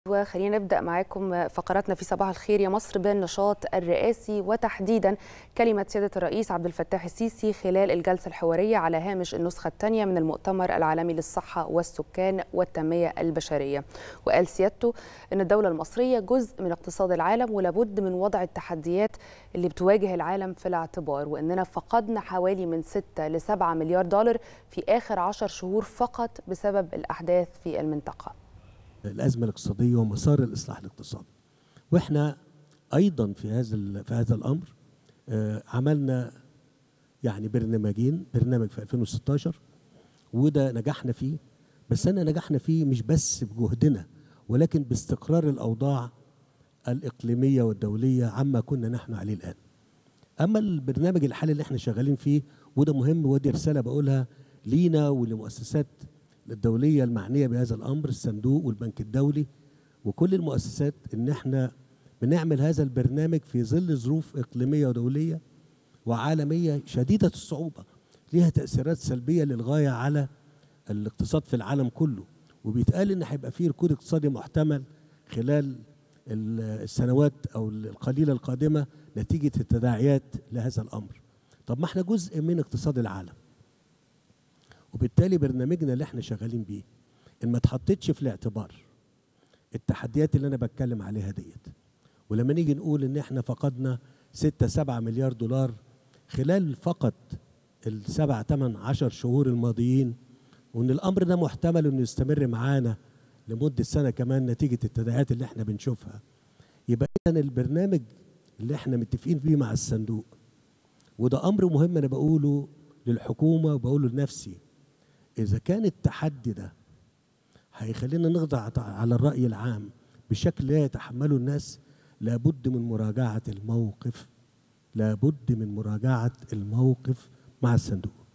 وخلينا نبدا معاكم فقراتنا في صباح الخير يا مصر بالنشاط الرئاسي وتحديدا كلمه سياده الرئيس عبد الفتاح السيسي خلال الجلسه الحواريه على هامش النسخه الثانيه من المؤتمر العالمي للصحه والسكان والتنميه البشريه وقال سيادته ان الدوله المصريه جزء من اقتصاد العالم ولابد من وضع التحديات اللي بتواجه العالم في الاعتبار واننا فقدنا حوالي من 6 ل 7 مليار دولار في اخر 10 شهور فقط بسبب الاحداث في المنطقه الازمه الاقتصاديه ومسار الاصلاح الاقتصادي واحنا ايضا في هذا في هذا الامر عملنا يعني برنامجين برنامج في 2016 وده نجحنا فيه بس انا نجحنا فيه مش بس بجهدنا ولكن باستقرار الاوضاع الاقليميه والدوليه عما كنا نحن عليه الان اما البرنامج الحالي اللي احنا شغالين فيه وده مهم ودي رساله بقولها لينا ولمؤسسات الدولية المعنية بهذا الأمر الصندوق والبنك الدولي وكل المؤسسات إن إحنا بنعمل هذا البرنامج في ظل ظروف إقليمية ودولية وعالمية شديدة الصعوبة ليها تأثيرات سلبية للغاية على الاقتصاد في العالم كله وبيتقال إن هيبقى فيه ركود اقتصادي محتمل خلال السنوات أو القليلة القادمة نتيجة التداعيات لهذا الأمر طب ما احنا جزء من اقتصاد العالم وبالتالي برنامجنا اللي احنا شغالين بيه ان ما اتحطتش في الاعتبار التحديات اللي انا بتكلم عليها ديت ولما نيجي نقول ان احنا فقدنا 6 7 مليار دولار خلال فقط السبع ثمان عشر شهور الماضيين وان الامر ده محتمل انه يستمر معانا لمده سنه كمان نتيجه التداعيات اللي احنا بنشوفها يبقى اذا البرنامج اللي احنا متفقين فيه مع الصندوق وده امر مهم انا بقوله للحكومه وبقوله لنفسي إذا كان التحدي ده هيخلينا نخضع على الرأي العام بشكل لا يتحمله الناس لابد من مراجعة الموقف لابد من مراجعة الموقف مع الصندوق